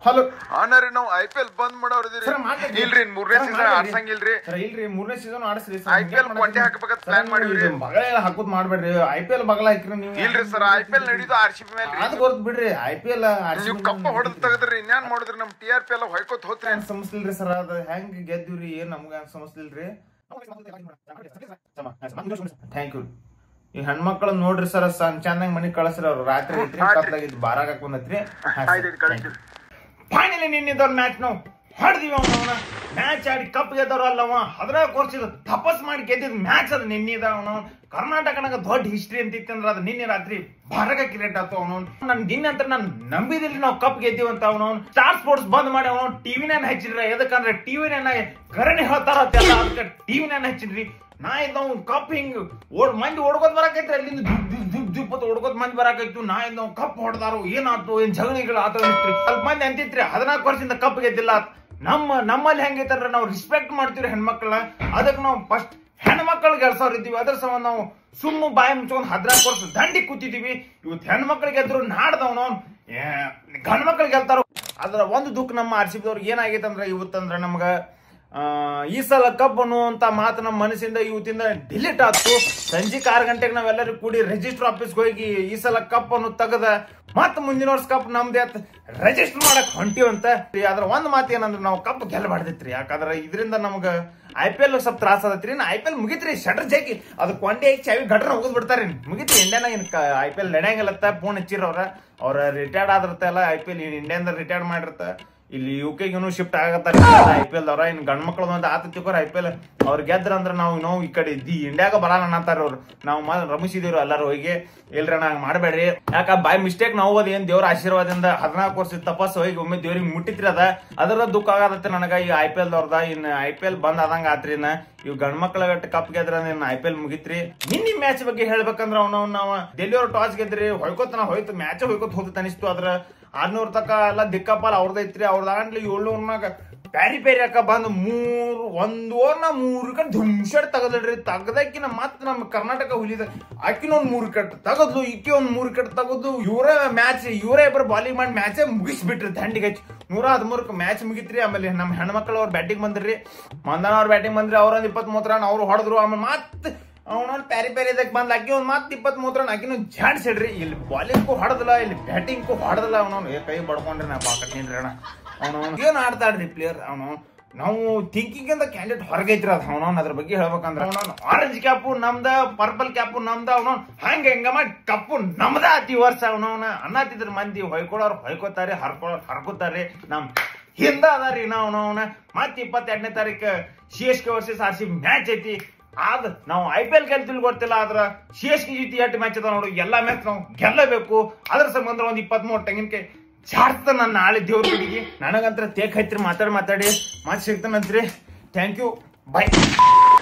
Hello ಆನರಿ ನಾವು I P L ಬಂದ್ ಮಾಡೋರ್ದಿರಿ ಸರ್ ಮಾಡ್ಲಿ. ಇಲ್ರಿ ಮೂರನೇ ಸರ್, ಸೀಸನ್ ಮಾಡ್ಲಿ. ಆಡ್ಸಂಗಿಲ್ರಿ ಸರ್ ಇಲ್ರಿ ಮೂರನೇ ಸೀಸನ್ ಆಡಿಸ್ರಿ IPL ಕೊಂಡೆ ಹಾಕ್ಬೇಕಂತ plan ಮಾಡೀವ್ರಿ. ಬಗಳ ಹಾಕೋದ್ ಮಾಡ್ಬೇಡ್ರಿ ಐ ಪಿ ಎಲ್ ಬಗಲ ಹಾಕ್ರಿ ನೀವು ಇಲ್ರಿ ಸರ್ ಐ ಪಿ ಎಲ್ ನಡೀತು ಆರ್ ಸಿ ಬಿ ಮೇಲೆ ಅದ್ ಗೊತ್ತ ಬಿಡ್ರಿ ಐ ಪಿ ಎಲ್ ನೀವು ಕಪ್ಪ ಹೊಡೆದ್ ತೆಗದ್ರಿ ಇನ್ಯಾನ್ ಮಾಡಿದ್ರಿ ನಮ್ ಟಿ ಆರ್ ಪಿ ಎಲ್ಲ ಹೊಯ್ಕೋತ್ ಹೋತ್ರಿ ಏನ್ ಸಮಸ್ಲಿಲ್ರಿ ಸರ್ ಅದ ಹೆಂಗ್ ಗೆದ್ದಿವ್ರಿ ಏನ್ ನಮ್ಗ ಸಮಸ್ಲಿಲ್ರಿ ಥ್ಯಾಂಕ್ ಯು ಈ ಹೆಣ್ಮಕ್ಳು ನೋಡ್ರಿ ಸರ್ ಚಂದಂಗ್ ಮನಿ ಕಳಿಸ್ರಿ ಅವ್ರು ರಾತ್ರಿ ಐತ್ರಿ ಹಾಕ್ರಿ. ಕತ್ಲಾಗಿದ್ದು ಬಾರಾಗ ಬಂದತ್ರಿ ಆಯ್ತು ಕಳಿಸ್ರಿ ಫೈನಲಿ ನಿನ್ನಿದ್ದವ್ರ ಮ್ಯಾಚ್ ನಾವು ಹೊಡೆದಿವಿ ಅವನವನ ಮ್ಯಾಚ್ ಆಡಿ ಕಪ್ ಗೆದ್ದವ್ರು ಅಲ್ಲವ ಹದಿನಾಲ್ಕು ವರ್ಷದ ತಪಸ್ ಮಾಡಿ ಗೆದ್ದಿದ್ ಮ್ಯಾಚ್ ಅದು ನಿನ್ನಿದ ಅವನು ಕರ್ನಾಟಕನಾಗ ದೊಡ್ಡ ಹಿಸ್ಟ್ರಿ ಅಂತ ಇತ್ತಂದ್ರ ಅದು ನಿನ್ನೆ ರಾತ್ರಿ ಭಾರಗ ಕ್ರಿಕೆಟ್ ಆತು ಅವನು ನನ್ ನಿನ್ನೆ ಅಂತ ನಾನು ನಂಬಿದಿಲ್ಲ ನಾವು ಕಪ್ ಗೆದ್ದೀವಿ ಅಂತ ಅವನು ಸ್ಟಾರ್ ಸ್ಪೋರ್ಟ್ಸ್ ಬಂದ್ ಮಾಡಿ ಅವನು ಟಿವಿನ ಹಚ್ಚಿದ್ರ ಎದಕ್ಕಂದ್ರೆ ಟಿವಿನ ಕರಣಿ ಹೇಳ್ತಾರ ಅದಕ್ಕೆ ಟಿವಿನ ಹಚ್ಚಿದ್ರಿ ನಾ ಇದ್ದ ಅವ್ನ್ ಕಪ್ ಹಿಂಗ್ ಓಡ್ ಮಂದಿ ಓಡ್ಕೋತ್ ಬರಾಕೈತ್ರಿ ಅಲ್ಲಿಂದ ದುಗ್ ದುಗ್ ದುಗ್ ದುಗ್ ಅಂತ ಓಡ್ಕೋತ್ ಮಂದಿ ಬರಾಕೈತು ನಾ ಇದ್ದ ಅವ್ನ್ ಕಪ್ ಹೊಡ್ದಾರು ಏನಾಯ್ತು ಏನ್ ಜಗಳಿಗಳು ಆತ ಸ್ವಲ್ಪ ಮಂದಿ ಅಂತಿತ್ರಿ ಹದಿನಾಲ್ಕು ವರ್ಷದಿಂದ ಕಪ್ ಗೆದ್ದಿಲ್ಲ ನಮ್ಮ ನಮ್ಮಲ್ಲಿ ಹೆಂಗೈತಂದ್ರೆ ನಾವು ರಿಸ್ಪೆಕ್ಟ್ ಮಾಡ್ತೀವಿ ಹೆಣ್ಮಕ್ಳನ್ನ ಅದಕ್ಕೆ ನಾವು ಫಸ್ಟ್ ಹೆಣ್ಮಕ್ಳು ಗೆಲ್ಸೋರ್ ಇದ್ದೀವಿ ಅದ್ರ ಸಂಬಂಧ ನಾವು ಸುಮ್ಮ ಬಾಯಿ ಮುಚ್ಕೊಂಡ್ ಹದಿನಾಲ್ಕು ವರ್ಷ ದಂಡಿ ಕೂತಿದೀವಿ ಇವತ್ತು ಹೆಣ್ಮಕ್ಳಿಗೆ ಗೆದ್ರು ನಾಡ್ದವನು ಗಂಡ್ ಮಕ್ಳು ಗೆಲ್ತಾರ ಅದ್ರ ಒಂದು ದುಃಖ ನಮ್ಮ ಆರ್ ಸಿ ಬಿದವ್ರಿಗೆ ಏನಾಗೈತೆ ಅಂದ್ರೆ ಇವತ್ತಂದ್ರೆ ನಮ್ಗ ಆ, ಈ ಸಲ ಕಪ್ ಅನ್ನುವಂತ ಮಾತು ನಮ್ಮ ಮನಸ್ಸಿಂದ ಇವತ್ತಿಂದ ಡಿಲೀಟ್ ಆಯ್ತು ಸಂಜೆಗೆ ಆರು ಗಂಟೆಗೆ ನಾವೆಲ್ಲರೂ ಕೂಡಿ ರಿಜಿಸ್ಟರ್ ಆಫೀಸ್ಗೆ ಹೋಗಿ ಈ ಸಲ ಕಪ್ ಅನ್ನು ತೆಗದ ಮತ್ತ ಮುಂದಿನ ವರ್ಷ ಕಪ್ ನಮ್ದೇ ಅಂತ ರಿಜಿಸ್ಟರ್ ಮಾಡಕ್ ಹೊಂಟಿವಂತ ಅದ್ರ ಒಂದ್ ಮಾತು ಏನಂದ್ರೆ ನಾವು ಕಪ್ ಗೆಲ್ಲಬಾರ್ದಿತ್ರಿ ಯಾಕಂದ್ರೆ ಇದರಿಂದ ನಮ್ಗ ಐ ಪಿ ಎಲ್ ಸ್ವಲ್ಪ ತ್ರಾಸ ಆದತ್ರಿ ಐ ಪಿ ಎಲ್ ಮುಗಿತ್ರಿ ಶಟರ್ ಜಾಕಿ ಅದು ಕೊಂಡೆ ಚಾವಿ ಗಟ್ರ ಹೋಗದ್ ಬಿಡ್ತಾರಿ ಮುಗಿತ್ರಿ ಇಂಡಿಯಾನ ಇನ್ ಐ ಪಿ ಎಲ್ ನಡೆಯಂಗಿಲ್ಲತ್ತ ಫೋನ್ ಹಚ್ಚಿರ ಅವ್ರ ಅವ್ರ ರಿಟೈರ್ಡ್ ಆದಿರ್ತ ಎಲ್ಲ ಐ ಪಿ ಎಲ್ ಇಂಡಿಯಾದ ರಿಟೈರ್ಡ್ ಮಾಡಿರ್ತ ಇಲ್ಲಿ ಯು ಕೆಗೂ ಶಿಫ್ಟ್ ಆಗತ್ತಾರ ಐ ಪಿ ಎಲ್ ಅವ್ರ ಇನ್ ಗಂಡ್ ಮಕ್ಳು ಒಂದು ಆತ ತಿಳ್ಕೊರ ಐ ಪಿ ಎಲ್ ಅವ್ರ ಗೆದ್ರ ಅಂದ್ರ ನಾವು ನಾವು ಈ ಕಡೆ ದಿ ಇಂಡಿಯಾಗ ಬರಲ್ಲ ಅನ್ನತ್ತಾರ ಅವ್ರು ನಾವು ಮ ರಮಿಸಿದಿವ್ರು ಎಲ್ಲಾರು ಹೋಗಿ ಇಲ್ರಿ ನಂಗೆ ಮಾಡಬೇಡ್ರಿ ಯಾಕ ಬೈ ಮಿಸ್ಟೇಕ್ ನಾವು ಓದಿ ಏನ್ ದೇವ್ರ ಆಶೀರ್ವಾದದಿಂದ ಹದಿನಾಲ್ಕು ವರ್ಷದ ತಪಸ್ಸು ಹೋಗಿ ಒಮ್ಮೆ ದೇವ್ರಿಗೆ ಮುಟ್ಟಿತ್ರಿ ಅದ ಅದರ ದುಃಖ ಆಗತ್ತೆ ನನಗ ಈ ಐ ಪಿ ಎಲ್ ಅವ್ರದ ಇನ್ ಐ ಪಿ ಎಲ್ ಬಂದ್ ಆದಂಗ ಆತ್ರಿ ಇನ್ನ ಇವ್ ಗಂಡ್ ಮಕ್ಳ ಗಟ್ಟ ಕಪ್ ಗೆದ್ರ ಇನ್ ಐ ಪಿ ಎಲ್ ಮುಗಿತ್ರಿ ನಿನ್ನೆ ಮ್ಯಾಚ್ ಬಗ್ಗೆ ಹೇಳ್ಬೇಕಂದ್ರ ಅವ್ನ ನಾವ್ ಡೆಲ್ಲಿ ಅವ್ರ ಟಾಸ್ ಗೆದ್ರಿ ಹೊಯ್ಕೋತ ಹೋಯ್ತು ಮ್ಯಾಚ್ ಹೊಯ್ಕೋತ ಹೋಗ್ತ ಅನಿಸ್ತು ಅದ್ರ ಆರ್ನೂರ್ ತಕ ಎಲ್ಲ ದಿಕ್ಕಪಾಲ್ ಅವ್ರದೈತ್ರಿ ಅವ್ರದಾಗಂಟ್ಲಿ ಏಳ್ನೂರ್ನಾಗ ಪ್ಯಾರಿ ಪ್ಯಾರಿ ಅಕ್ಕ ಬಂದ್ ಮೂರ್ ಒಂದ್ ಓವರ್ನ ಮೂರ್ ವಿಕೆಟ್ ಧುಮ್ಶಡ್ ತಗದ್ರಿ ತಗದಕ್ಕಿನ ಮತ್ ನಮ್ ಕರ್ನಾಟಕ ಹುಲಿದ ಆಕಿನ ಒಂದ್ ಮೂರ್ ವಿಕೆಟ್ ತಗದ್ಲು ಈಕಿ ಒಂದ್ ಮೂರ್ ವಿಕೆಟ್ ತಗದ್ಲು ಇವರೇ ಮ್ಯಾಚ್ ಇವರೇ ಇಬ್ಬರು ಬಾಲಿಂಗ್ ಮಾಡಿ ಮ್ಯಾಚ್ ಮುಗಿಸ್ಬಿಟ್ರಿ ದಂಡಿಗೆ ಹಚ್ಚಿ ನೂರ ಹದಿಮೂರಕ್ಕೆ ಮ್ಯಾಚ್ ಮುಗಿತ್ರಿ ಆಮೇಲೆ ನಮ್ಮ ಹೆಣ್ಮಕ್ಳು ಅವ್ರ ಬ್ಯಾಟಿಂಗ್ ಬಂದ್ರಿ ಮಂದನ ಅವ್ರ ಬ್ಯಾಟಿಂಗ್ ಬಂದ್ರಿ ಅವ್ರೊಂದ್ ಇಪ್ಪತ್ತ್ ಮೂವತ್ತು ರನ್ ಅವ್ರು ಹೊಡೆದ್ರು ಆಮೇಲೆ ಮತ್ ಅವನೊಂದ್ ಪ್ಯಾರಿ ಪ್ಯಾರಿ ಇದಕ್ ಬಂದ್ ಆಕಿ ಒಂದ್ ಮತ್ ಇಪ್ಪತ್ತ್ ಮೂವತ್ತು ರನ್ ಆಕಿನ ಜಾಡ್ಸಿಡ್ರಿ ಇಲ್ಲಿ ಬಾಲಿಂಗ್ಗೂ ಹೊಡೆದಿಲ್ಲ ಇಲ್ಲಿ ಬ್ಯಾಟಿಂಗ್ಗೂ ಹೊಡೆದಿಲ್ಲ ಅವನವ್ನು ಏ ಕೈ ಬಡ್ಕೊಂಡ್ರಿ ನಾ ಬಾಕಟ್ನಿನ್ರಿ ಅಣ್ಣ ಅವನವ್ನು ಏನ್ ಆಡ್ತಾಡ್ರಿ ಪ್ಲೇಯರ್ ಅವನು ನಾವು ಥಿಂಕಿಂಗ್ ಇಂದ ಕ್ಯಾಂಡಿಡೇಟ್ ಹೊರಗೈತ್ರಿ ಅದ ಅವನವ್ನ ಅದ್ರ ಬಗ್ಗೆ ಹೇಳ್ಬೇಕಂದ್ರ ಅವನವ್ನ ಆರೆಂಜ್ ಕ್ಯಾಪು ನಮ್ದ ಪರ್ಪಲ್ ಕ್ಯಾಪು ನಮ್ದ ಅವನವ್ನ ಹಂಗ ಹೆಂಗ ಮಾಡಿ ಕಪ್ಪು ನಮ್ದ ಅತಿ ವರ್ಷ ಅವನವನ ಅನ್ನತಿದ್ರ ಮಂದಿ ಹೊಯ್ಕೊಳ್ಳೋರು ಹೊಯ್ಕೋತಾರೆ ಹರ್ಕೊಳ್ಳೋರು ಹರ್ಕೋತಾರೆ ನಮ್ ಹಿಂದ ಅದಾರಿ ನಾವು ಅವನವನ ಮತ್ ಇಪ್ಪತ್ತೆರಡನೇ ತಾರೀಕು C S K versus R C match ಐತಿ ಆದ್ ನಾವು ಐ ಪಿ ಎಲ್ ಗೆಲ್ತಿಲ್ ಗೊತ್ತಿಲ್ಲ ಆದ್ರ ಸಿ ಎಸ್ ಕೆ ಜೊತೆ ಎಷ್ಟು ಮ್ಯಾಚ್ ಅದ ನೋಡು ಎಲ್ಲಾ ಮ್ಯಾಚ್ ನಾವು ಗೆಲ್ಲಬೇಕು ಅದ್ರ ಸಂಬಂಧ ಒಂದ್ ಇಪ್ಪತ್ಮೂರು ತೆಂಗಿನಕಾಯಿ ಜಾಡ್ತ ನನ್ನ ನಾಳೆ ದೇವ್ರ ಬಿಡಿಗೆ ನನಗಂತ್ರ ತೇಕ್ ಹೈತ್ರಿ ಮಾತಾಡಿ ಮಾತಾಡಿ ಮಾತು ಸಿಗ್ತಾನಂತ್ರಿ ಥ್ಯಾಂಕ್ ಯು ಬಾಯ್